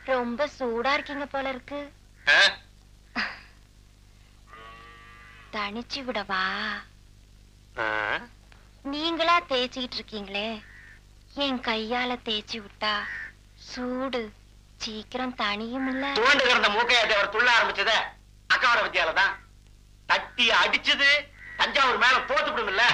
ரொம்ப சூடா இருக்கீங்க போல இருக்கு ஆ? தனிச்சு விடவா ஆ? நீங்களா தேய்ச்சிக்கிட்டு இருக்கீங்களே என் கையால தேய்ச்சி விட்டா சூடு சீக்கிரம் தனியும் இல்ல துவண்டு கிடந்த மூக்கையாட்டி அவர் துள்ள ஆரம்பிச்சத அக்காவோட வித்தியால தான் தட்டி அடிச்சது தஞ்சாவூர் மேல தோத்து இல்ல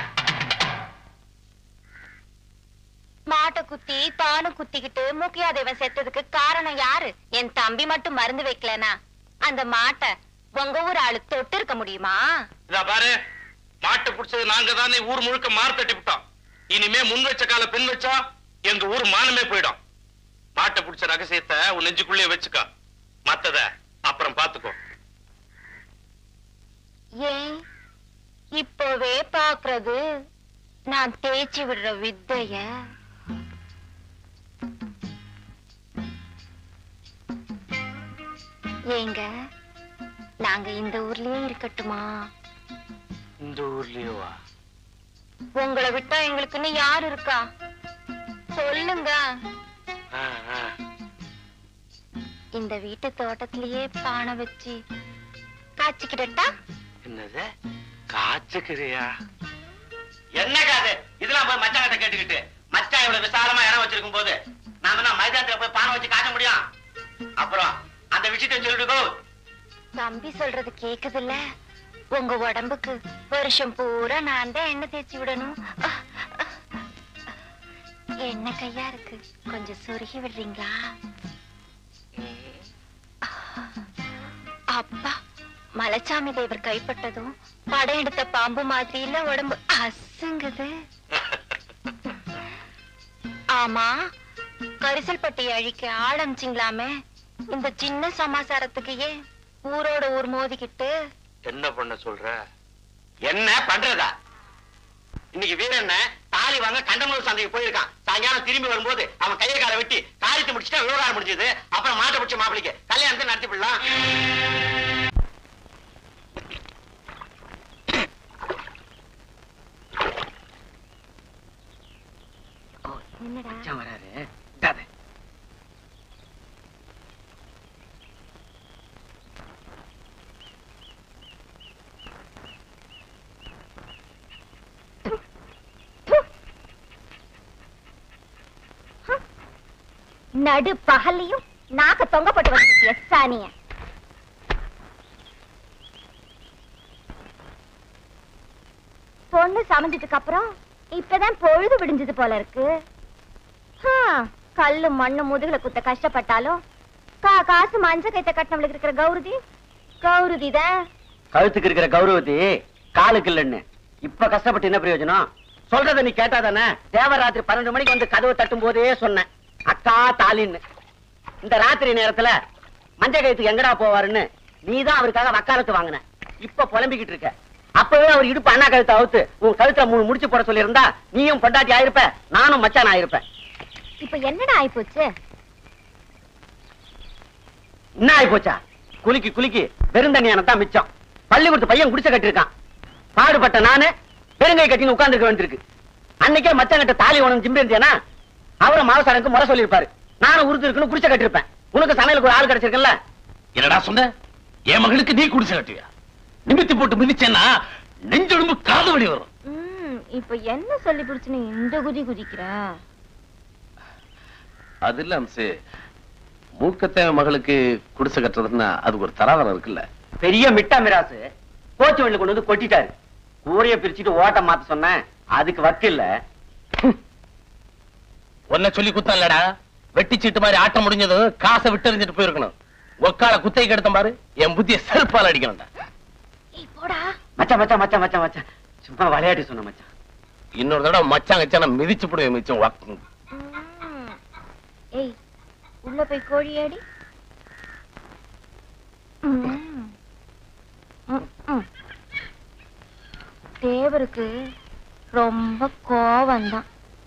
மாட்டை குத்தி தானும் குத்திக்கிட்டு மூக்கியாதேவன் செத்ததுக்கு காரணம் யாரு என் தம்பி மட்டும் மருந்து வைக்கலனா அந்த மாட்டை உங்க ஊர் ஆளு தொட்டு இருக்க முடியுமா இதா பாரு மாட்டை புடிச்சது நாங்க தானே ஊர் முழுக்க மாறு தட்டி விட்டோம் இனிமே முன் வச்ச கால பின் வச்சா எங்க ஊர் மானமே போயிடும் மாட்டை புடிச்ச ரகசியத்தை உன் நெஞ்சுக்குள்ளே வச்சுக்கோ மத்தத அப்புறம் பாத்துக்கோ ஏன் இப்பவே பாக்குறது நான் தேய்ச்சி விடுற வித்தைய ஏங்க நாங்க இந்த ஊர்லயே இருக்கட்டுமா இந்த ஊர்லயேவா உங்களை விட்டா எங்களுக்குன்னு யார் இருக்கா சொல்லுங்க இந்த வீட்டு தோட்டத்திலேயே பானை வச்சு காய்ச்சிக்கிட்டா என்னது காய்ச்சுக்கிறியா என்ன காது இதெல்லாம் போய் மச்சான் கிட்ட கேட்டுக்கிட்டு மச்சான் இவ்வளவு விசாலமா இடம் வச்சிருக்கும் போது நாம என்ன மைதானத்துல போய் பானை வச்சு காய்ச்ச முடியும் அப்புறம் அந்த விஷயத்தை சொல்லிட்டு தம்பி சொல்றது கேக்குதுல்ல உங்க உடம்புக்கு வருஷம் பூரா நான் தான் எண்ணெய் தேய்ச்சி விடணும் என்ன கையா இருக்கு கொஞ்சம் சொருகி விடுறீங்களா அப்பா மலைச்சாமி தேவர் கைப்பட்டதும் படம் எடுத்த பாம்பு மாதிரி இல்ல உடம்பு அசுங்குது ஆமா கரிசல் பட்டி அழிக்க ஆள் அமிச்சிங்களாமே இந்த சின்ன சமாசாரத்துக்கு ஏன் ஊரோட ஊர் மோதிக்கிட்டு என்ன பண்ண சொல்ற என்ன பண்றதா இன்னைக்கு வீரண்ண தாலி வாங்க கண்டமூர் சந்தைக்கு போயிருக்கான் சாயங்காலம் திரும்பி வரும்போது அவன் கையை காலை வெட்டி காரியத்தை முடிச்சுட்டா விவகாரம் முடிஞ்சது அப்புறம் மாட்டை பிடிச்ச மாப்பிளைக்கு கல்யாணத்தை நடத்தி விடலாம் என்னடா வராரு விடாத. நடு பகல்லையும் நாக்க தொங்கப்பட்டு வந்து சாணிய பொண்ணு சமைஞ்சதுக்கு அப்புறம் இப்பதான் பொழுது விடிஞ்சது போல இருக்கு ஹம், கல்லு மண்ணு முதுகுல குத்த கஷ்டப்பட்டாலும் கா காசு மஞ்ச கைத்த கட்டினவளுக்கு இருக்கிற கௌரதி கௌரதி தான் கழுத்துக்கு இருக்கிற கௌரவதி காலுக்கு இல்லைன்னு இப்ப கஷ்டப்பட்டு என்ன பிரயோஜனம் சொல்றத நீ கேட்டாதானே தேவராத்திரி பன்னெண்டு மணிக்கு வந்து கதவை தட்டும் போதே சொன்னேன் அக்கா தாலின்னு இந்த ராத்திரி நேரத்துல மஞ்ச கழுத்துக்கு எங்கடா போவாருன்னு நீதான் அவருக்காக வக்காலத்து வாங்கின இப்ப புலம்பிக்கிட்டு இருக்க அப்பவே அவர் இடுப்பு அண்ணா கழுத்தை அவுத்து உன் கழுத்தை மூணு முடிச்சு போட சொல்லியிருந்தா நீயும் பொண்டாட்டி ஆயிருப்ப நானும் மச்சான் ஆயிருப்பேன் இப்ப என்னடா ஆயிப்போச்சு என்ன ஆயி போச்சா குலுக்கி குலுக்கி பெருந்தண்ணியான தான் மிச்சம் பள்ளிக்கூடத்து பையன் குடிச்ச கட்டிருக்கான் பாடுபட்ட நானு பெருங்கை கட்டின்னு உட்கார்ந்துருக்க வேண்டியிருக்கு அன்னைக்கே மச்சங்கிட்ட தாலி உனக்கு ஜிம்பி இருந்தேனா அவரை மாவசாரனுக்கு முறை சொல்லியிருப்பாரு நானும் உருது இருக்குன்னு குடிச்ச கட்டிருப்பேன் உனக்கு சமையலுக்கு ஒரு ஆள் கிடைச்சிருக்குல்ல என்னடா சொன்ன என் மகளுக்கு நீ குடிசை கட்டுவியா நிமித்தி போட்டு மிதிச்சேன்னா நெஞ்சொடும்பு காது வலி வரும் ம் இப்ப என்ன சொல்லி பிடிச்சு நீ இந்த குதி குதிக்கிற அது இல்ல அம்சு மூக்கத்தேவ மகளுக்கு குடிசை கட்டுறதுன்னா அதுக்கு ஒரு தராதரம் இருக்குல்ல பெரிய மிட்டா மிராசு கோச்சு வண்டில கொண்டு வந்து கொட்டிட்டாரு கூரைய பிரிச்சுட்டு ஓட்ட மாத்த சொன்னேன் அதுக்கு வக்கு இல்ல உன்னை சொல்லி குத்தம் இல்லடா வெட்டி சீட்டு மாதிரி ஆட்டம் முடிஞ்சதும் காசை விட்டு எறிஞ்சிட்டு போயிருக்கணும் ஒக்கால குத்தை கெடுத்த பாரு என் புத்திய செருப்பால் அடிக்கணும்டா ஏய் போடா மச்சான் மச்சான் மச்சான் மச்சான் மச்சான் சும்மா விளையாட்டு சொன்ன மச்சான் இன்னொரு தடவை மச்சான் கச்சான மிதிச்சு போடுவேன் மிச்சம் வாக்கு ம். ஏய் உள்ள போய் கோழி ஆடி ம். ம், ம். தேவருக்கு ரொம்ப கோவம் தான்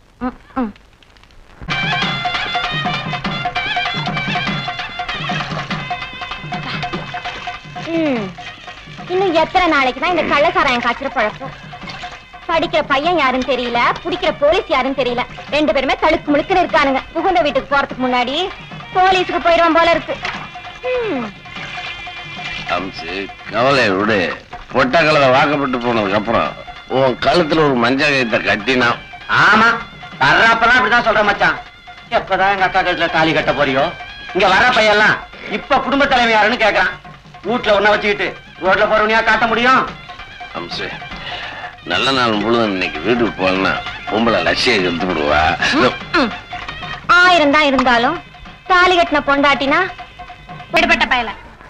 இன்னும் எத்தனை நாளைக்கு தான் இந்த கள்ளசாராயம் காய்ச்சற பழக்கம் படிக்கிற பையன் யாருன்னு தெரியல பிடிக்கிற போலீஸ் யாருன்னு தெரியல ரெண்டு பேருமே தழுக்கு முழுக்குன்னு இருக்கானுங்க புகுந்த வீட்டுக்கு போறதுக்கு முன்னாடி போலீஸுக்கு போயிடுவான் போல இருக்கு ம். அம்சு கவலை விடு பொட்ட கலவை வாக்கப்பட்டு போனதுக்கு அப்புறம் உன் கழுத்துல ஒரு மஞ்சள் கயித்தை கட்டினா ஆமா வர்றப்பெல்லாம் அப்படிதான் சொல்றேன் மச்சான் எப்பதான் எங்க அக்கா கழுத்துல தாலி கட்ட போறியோ இங்க வர்ற பையன்லாம் இப்ப குடும்ப தலைவி யாருன்னு கேக்குறான் வீட்டுல ஒன்ன வச்சுக்கிட்டு ரோட்ல போறவனியா காட்ட முடியும் அம்சு நல்ல நாள் முழுதும் இன்னைக்கு வீட்டுக்கு போனா பொம்பளை லட்சிய கெடுத்து விடுவா ம். ஆயிரம் தான் இருந்தாலும் தாலி கட்டின பொண்டாட்டினா விடுபட்ட பயல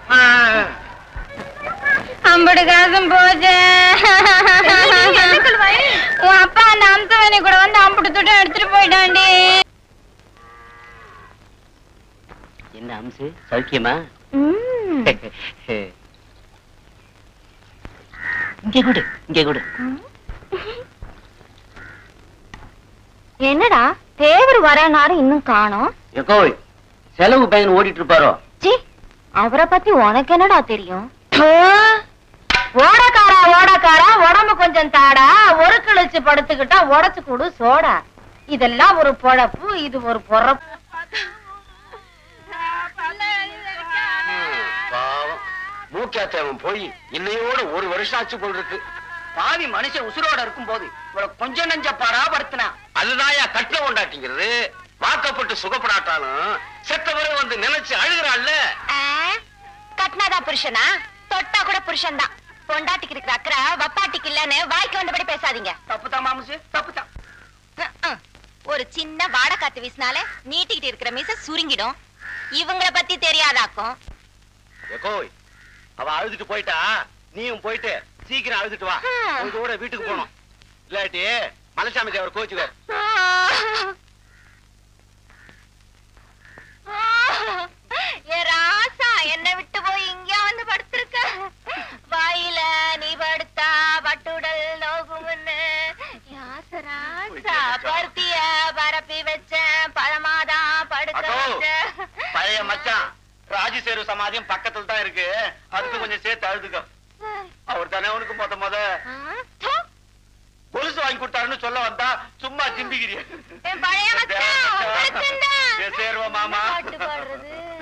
அம்படு காசும் போச்சு உன் அப்பா அந்த அம்சவனை கூட வந்து அம்புட்டு துட்டு எடுத்துட்டு போயிட்டாண்டி என்ன அம்சு சௌக்கியமா ம். இங்க கூடு இங்க கூடு என்னடா தேவர் வரனாரு இன்னும் காணோம் எக்கோ செலவு பையன் ஓடிட்டு இருப்பாரோ சி அவரை பத்தி உனக்கு என்னடா தெரியும் ஓடக்காரா ஓடக்காரா உடம்பு கொஞ்சம் தாடா ஒரு கிழிச்சு படுத்துக்கிட்டா உடச்சு கொடு சோடா இதெல்லாம் ஒரு பொழப்பு இது ஒரு பொறப்பு பாவம் மூக்காத்தேவன் போய் இன்னையோட ஒரு வருஷம் ஆச்சு போல் இருக்கு பாவி மனுஷன் உசுரோட இருக்கும் போது இவ்வளவு கொஞ்சம் நெஞ்ச பராபடுத்தினா அதுதான்யா கட்டில கொண்டாட்டிங்கிறது வாக்கப்பட்டு சுகப்படாட்டாலும் செத்தவரை வந்து நினைச்சு அழுகிறாள்ல கட்னாதா புருஷனா தொட்டா கூட புருஷன் தான் பொண்டாட்டிக்கு இருக்கிற அக்கறை வப்பாட்டிக்கு இல்லன்னு வாய்க்கு வந்தபடி பேசாதீங்க தப்புதான் மாமுசு தப்புதான் அஹ். ஒரு சின்ன வாடை காத்து வீசினாலே நீட்டிக்கிட்டு இருக்கிற மீச சுருங்கிடும் இவங்கள பத்தி தெரியாதாக்கும் எக்கோய் அவ அழுதுட்டு போயிட்டா நீயும் போயிட்டு சீக்கிரம் அழுதுட்டு வா ஆ. கூட வீட்டுக்கு போகணும் இல்லாட்டி மலைசாமி தேவர் கோச்சுக்கார் ஏ ராசா என்ன விட்டு போய் இங்க வந்து படுத்திருக்க வாயில நீ படுத்தா பட்டுடல் நோகும்னு யாச ராசா பருத்திய பரப்பி வச்சேன் பழமாதான் படுக்க அக்கோ, வச்சேன் பழைய மச்சான் ராஜசேரு சமாதியம் பக்கத்துல தான் இருக்கு அதுக்கு கொஞ்சம் சேர்த்து அழுதுக்கோ அவர் தானே உனக்கு மொத மொத ஆ, தூ. கொலுசு வாங்கி கொடுத்தாருன்னு சொல்ல வந்தா சும்மா சிம்பிக்கிறிய என் பழைய மச்சான், படுத்துண்டா. சேர்வா மாமா பாட்டு பாடுறது